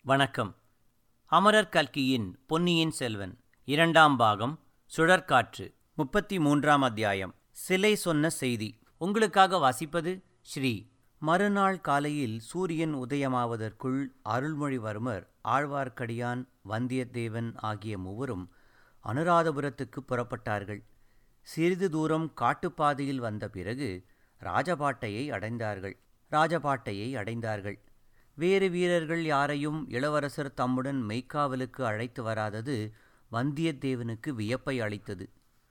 வணக்கம் அமரர் கல்கியின் பொன்னியின் செல்வன் இரண்டாம் பாகம் சுழற்காற்று முப்பத்தி மூன்றாம் அத்தியாயம் சிலை சொன்ன செய்தி உங்களுக்காக வாசிப்பது ஸ்ரீ மறுநாள் காலையில் சூரியன் உதயமாவதற்குள் அருள்மொழிவர்மர் ஆழ்வார்க்கடியான் வந்தியத்தேவன் ஆகிய மூவரும் அனுராதபுரத்துக்கு புறப்பட்டார்கள் சிறிது தூரம் காட்டுப்பாதையில் வந்த பிறகு ராஜபாட்டையை அடைந்தார்கள் ராஜபாட்டையை அடைந்தார்கள் வேறு வீரர்கள் யாரையும் இளவரசர் தம்முடன் மெய்க்காவலுக்கு அழைத்து வராதது வந்தியத்தேவனுக்கு வியப்பை அளித்தது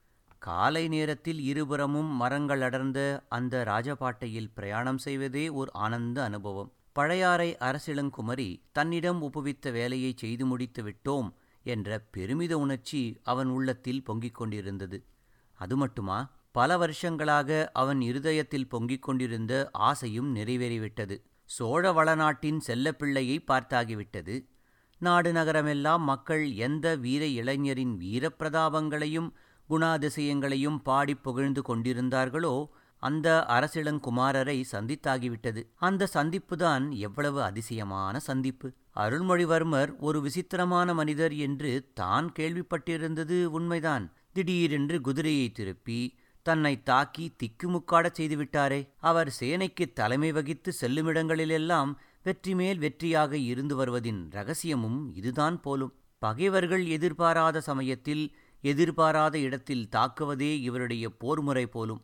காலை நேரத்தில் இருபுறமும் மரங்கள் அடர்ந்த அந்த ராஜபாட்டையில் பிரயாணம் செய்வதே ஓர் ஆனந்த அனுபவம் பழையாறை அரசிளங்குமரி தன்னிடம் ஒப்புவித்த வேலையை செய்து முடித்து விட்டோம் என்ற பெருமித உணர்ச்சி அவன் உள்ளத்தில் பொங்கிக் கொண்டிருந்தது அது மட்டுமா பல வருஷங்களாக அவன் இருதயத்தில் பொங்கிக் கொண்டிருந்த ஆசையும் நிறைவேறிவிட்டது சோழ வளநாட்டின் செல்லப்பிள்ளையை பார்த்தாகிவிட்டது நாடு நகரமெல்லாம் மக்கள் எந்த வீர இளைஞரின் வீரப்பிரதாபங்களையும் குணாதிசயங்களையும் பாடி புகழ்ந்து கொண்டிருந்தார்களோ அந்த அரசிளங்குமாரரை சந்தித்தாகிவிட்டது அந்த சந்திப்புதான் எவ்வளவு அதிசயமான சந்திப்பு அருள்மொழிவர்மர் ஒரு விசித்திரமான மனிதர் என்று தான் கேள்விப்பட்டிருந்தது உண்மைதான் திடீரென்று குதிரையை திருப்பி தன்னை தாக்கி திக்குமுக்காடச் செய்துவிட்டாரே அவர் சேனைக்கு தலைமை வகித்து செல்லுமிடங்களிலெல்லாம் வெற்றி மேல் வெற்றியாக இருந்து வருவதின் ரகசியமும் இதுதான் போலும் பகைவர்கள் எதிர்பாராத சமயத்தில் எதிர்பாராத இடத்தில் தாக்குவதே இவருடைய போர்முறை போலும்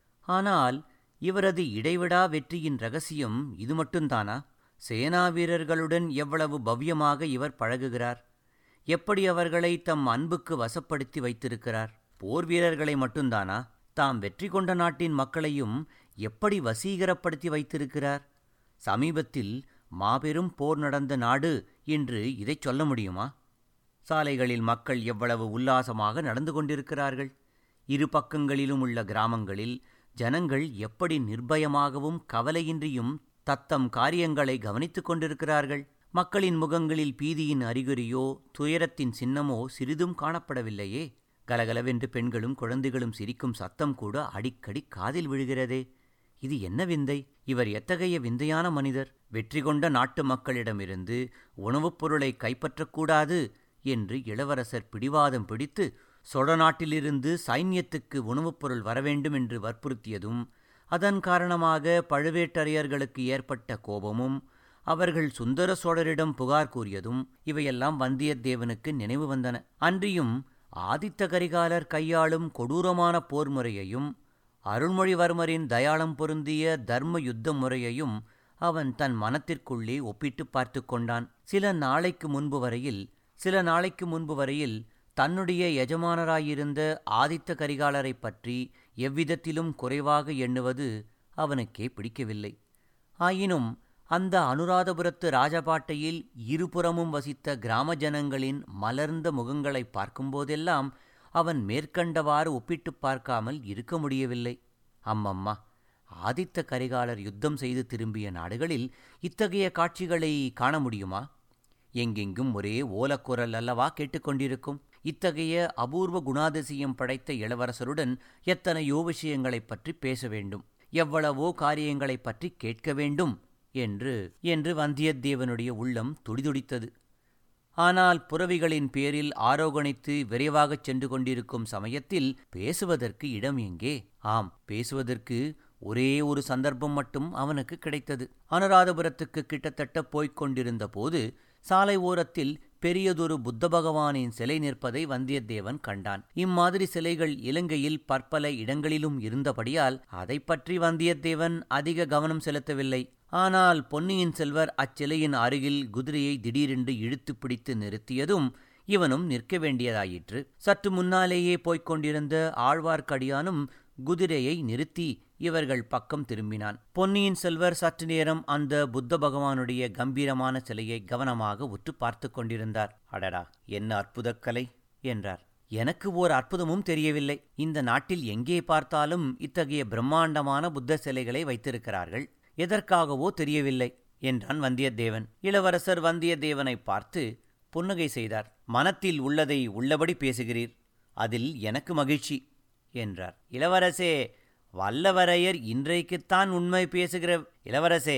ஆனால் இவரது இடைவிடா வெற்றியின் ரகசியம் இது மட்டும்தானா சேனா வீரர்களுடன் எவ்வளவு பவ்யமாக இவர் பழகுகிறார் எப்படி அவர்களை தம் அன்புக்கு வசப்படுத்தி வைத்திருக்கிறார் போர் வீரர்களை மட்டும்தானா தாம் வெற்றி கொண்ட நாட்டின் மக்களையும் எப்படி வசீகரப்படுத்தி வைத்திருக்கிறார் சமீபத்தில் மாபெரும் போர் நடந்த நாடு என்று இதைச் சொல்ல முடியுமா சாலைகளில் மக்கள் எவ்வளவு உல்லாசமாக நடந்து கொண்டிருக்கிறார்கள் இரு பக்கங்களிலும் உள்ள கிராமங்களில் ஜனங்கள் எப்படி நிர்பயமாகவும் கவலையின்றியும் தத்தம் காரியங்களை கவனித்துக் கொண்டிருக்கிறார்கள் மக்களின் முகங்களில் பீதியின் அறிகுறியோ துயரத்தின் சின்னமோ சிறிதும் காணப்படவில்லையே கலகலவென்று பெண்களும் குழந்தைகளும் சிரிக்கும் சத்தம் கூட அடிக்கடி காதில் விழுகிறதே இது என்ன விந்தை இவர் எத்தகைய விந்தையான மனிதர் வெற்றி கொண்ட நாட்டு மக்களிடமிருந்து உணவுப் பொருளை கைப்பற்றக்கூடாது என்று இளவரசர் பிடிவாதம் பிடித்து சோழ நாட்டிலிருந்து சைன்யத்துக்கு உணவுப் பொருள் வரவேண்டும் என்று வற்புறுத்தியதும் அதன் காரணமாக பழுவேட்டரையர்களுக்கு ஏற்பட்ட கோபமும் அவர்கள் சுந்தர சோழரிடம் புகார் கூறியதும் இவையெல்லாம் வந்தியத்தேவனுக்கு நினைவு வந்தன அன்றியும் ஆதித்த கரிகாலர் கையாளும் கொடூரமான போர் முறையையும் அருள்மொழிவர்மரின் தயாளம் பொருந்திய தர்ம யுத்த முறையையும் அவன் தன் மனத்திற்குள்ளே ஒப்பிட்டு பார்த்து கொண்டான் சில நாளைக்கு முன்பு வரையில் சில நாளைக்கு முன்பு வரையில் தன்னுடைய எஜமானராயிருந்த ஆதித்த கரிகாலரை பற்றி எவ்விதத்திலும் குறைவாக எண்ணுவது அவனுக்கே பிடிக்கவில்லை ஆயினும் அந்த அனுராதபுரத்து ராஜபாட்டையில் இருபுறமும் வசித்த கிராம ஜனங்களின் மலர்ந்த முகங்களை பார்க்கும்போதெல்லாம் அவன் மேற்கண்டவாறு ஒப்பிட்டு பார்க்காமல் இருக்க முடியவில்லை அம்மம்மா ஆதித்த கரிகாலர் யுத்தம் செய்து திரும்பிய நாடுகளில் இத்தகைய காட்சிகளை காண முடியுமா எங்கெங்கும் ஒரே ஓலக்குரல் அல்லவா கேட்டுக்கொண்டிருக்கும் இத்தகைய அபூர்வ குணாதிசயம் படைத்த இளவரசருடன் எத்தனையோ விஷயங்களைப் பற்றி பேச வேண்டும் எவ்வளவோ காரியங்களைப் பற்றி கேட்க வேண்டும் என்று என்று வந்தியத்தேவனுடைய உள்ளம் துடிதுடித்தது ஆனால் புறவிகளின் பேரில் ஆரோகணித்து விரைவாகச் சென்று கொண்டிருக்கும் சமயத்தில் பேசுவதற்கு இடம் எங்கே ஆம் பேசுவதற்கு ஒரே ஒரு சந்தர்ப்பம் மட்டும் அவனுக்கு கிடைத்தது அனுராதபுரத்துக்கு கிட்டத்தட்ட போய்க் கொண்டிருந்த போது சாலை ஓரத்தில் பெரியதொரு புத்த பகவானின் சிலை நிற்பதை வந்தியத்தேவன் கண்டான் இம்மாதிரி சிலைகள் இலங்கையில் பற்பல இடங்களிலும் இருந்தபடியால் அதை பற்றி வந்தியத்தேவன் அதிக கவனம் செலுத்தவில்லை ஆனால் பொன்னியின் செல்வர் அச்சிலையின் அருகில் குதிரையை திடீரென்று இழுத்து பிடித்து நிறுத்தியதும் இவனும் நிற்க வேண்டியதாயிற்று சற்று முன்னாலேயே போய்க் கொண்டிருந்த ஆழ்வார்க்கடியானும் குதிரையை நிறுத்தி இவர்கள் பக்கம் திரும்பினான் பொன்னியின் செல்வர் சற்று நேரம் அந்த புத்த பகவானுடைய கம்பீரமான சிலையை கவனமாக உற்று பார்த்து கொண்டிருந்தார் அடடா என்ன அற்புதக் கலை என்றார் எனக்கு ஓர் அற்புதமும் தெரியவில்லை இந்த நாட்டில் எங்கே பார்த்தாலும் இத்தகைய பிரம்மாண்டமான புத்த சிலைகளை வைத்திருக்கிறார்கள் எதற்காகவோ தெரியவில்லை என்றான் வந்தியத்தேவன் இளவரசர் வந்தியத்தேவனை பார்த்து புன்னகை செய்தார் மனத்தில் உள்ளதை உள்ளபடி பேசுகிறீர் அதில் எனக்கு மகிழ்ச்சி என்றார் இளவரசே வல்லவரையர் இன்றைக்குத்தான் உண்மை பேசுகிற இளவரசே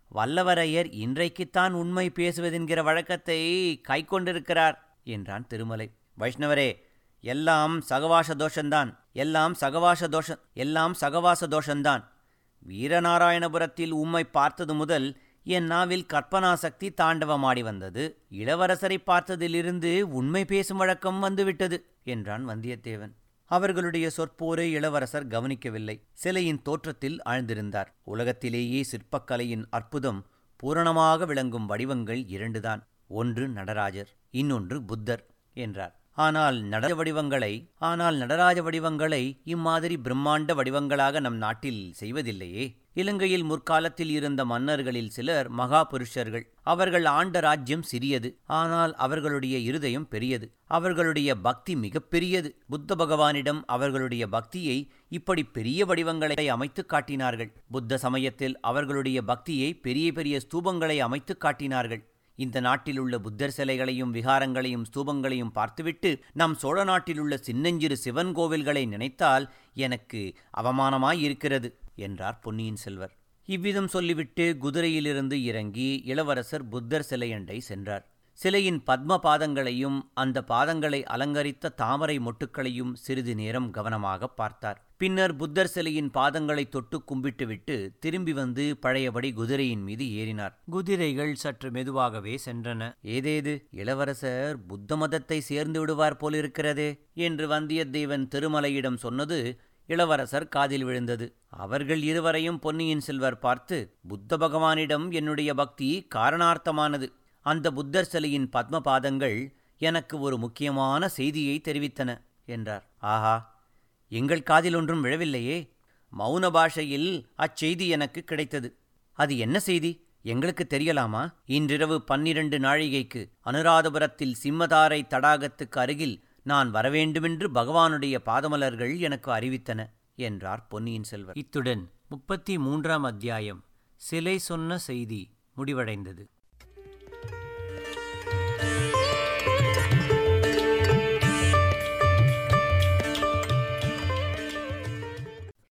வல்லவரையர் இன்றைக்குத்தான் உண்மை பேசுவதென்கிற வழக்கத்தை கை கொண்டிருக்கிறார் என்றான் திருமலை வைஷ்ணவரே எல்லாம் சகவாச தோஷந்தான் எல்லாம் சகவாச தோஷம் எல்லாம் சகவாச தோஷந்தான் வீரநாராயணபுரத்தில் உம்மை பார்த்தது முதல் என் நாவில் கற்பனாசக்தி தாண்டவமாடி வந்தது இளவரசரை பார்த்ததிலிருந்து உண்மை பேசும் வழக்கம் வந்துவிட்டது என்றான் வந்தியத்தேவன் அவர்களுடைய சொற்போரை இளவரசர் கவனிக்கவில்லை சிலையின் தோற்றத்தில் ஆழ்ந்திருந்தார் உலகத்திலேயே சிற்பக்கலையின் அற்புதம் பூரணமாக விளங்கும் வடிவங்கள் இரண்டுதான் ஒன்று நடராஜர் இன்னொன்று புத்தர் என்றார் ஆனால் நடராஜ வடிவங்களை ஆனால் நடராஜ வடிவங்களை இம்மாதிரி பிரம்மாண்ட வடிவங்களாக நம் நாட்டில் செய்வதில்லையே இலங்கையில் முற்காலத்தில் இருந்த மன்னர்களில் சிலர் மகா புருஷர்கள் அவர்கள் ஆண்ட ராஜ்யம் சிறியது ஆனால் அவர்களுடைய இருதயம் பெரியது அவர்களுடைய பக்தி மிகப்பெரியது புத்த பகவானிடம் அவர்களுடைய பக்தியை இப்படி பெரிய வடிவங்களை அமைத்து காட்டினார்கள் புத்த சமயத்தில் அவர்களுடைய பக்தியை பெரிய பெரிய ஸ்தூபங்களை அமைத்து காட்டினார்கள் இந்த நாட்டில் உள்ள புத்தர் சிலைகளையும் விகாரங்களையும் ஸ்தூபங்களையும் பார்த்துவிட்டு நம் சோழ நாட்டில் உள்ள சின்னஞ்சிறு சிவன் கோவில்களை நினைத்தால் எனக்கு அவமானமாயிருக்கிறது என்றார் பொன்னியின் செல்வர் இவ்விதம் சொல்லிவிட்டு குதிரையிலிருந்து இறங்கி இளவரசர் புத்தர் சிலையண்டை சென்றார் சிலையின் பத்ம பாதங்களையும் அந்த பாதங்களை அலங்கரித்த தாமரை மொட்டுக்களையும் சிறிது நேரம் கவனமாக பார்த்தார் பின்னர் புத்தர் சிலையின் பாதங்களை தொட்டு கும்பிட்டுவிட்டு திரும்பி வந்து பழையபடி குதிரையின் மீது ஏறினார் குதிரைகள் சற்று மெதுவாகவே சென்றன ஏதேது இளவரசர் புத்த மதத்தை சேர்ந்து விடுவார் போலிருக்கிறதே என்று வந்தியத்தேவன் திருமலையிடம் சொன்னது இளவரசர் காதில் விழுந்தது அவர்கள் இருவரையும் பொன்னியின் செல்வர் பார்த்து புத்த பகவானிடம் என்னுடைய பக்தி காரணார்த்தமானது அந்த புத்தர் சிலையின் பத்ம பாதங்கள் எனக்கு ஒரு முக்கியமான செய்தியை தெரிவித்தன என்றார் ஆஹா எங்கள் காதில் ஒன்றும் விழவில்லையே மௌன பாஷையில் அச்செய்தி எனக்கு கிடைத்தது அது என்ன செய்தி எங்களுக்கு தெரியலாமா இன்றிரவு பன்னிரண்டு நாழிகைக்கு அனுராதபுரத்தில் சிம்மதாரை தடாகத்துக்கு அருகில் நான் வரவேண்டுமென்று பகவானுடைய பாதமலர்கள் எனக்கு அறிவித்தன என்றார் பொன்னியின் செல்வர் இத்துடன் முப்பத்தி மூன்றாம் அத்தியாயம் சிலை சொன்ன செய்தி முடிவடைந்தது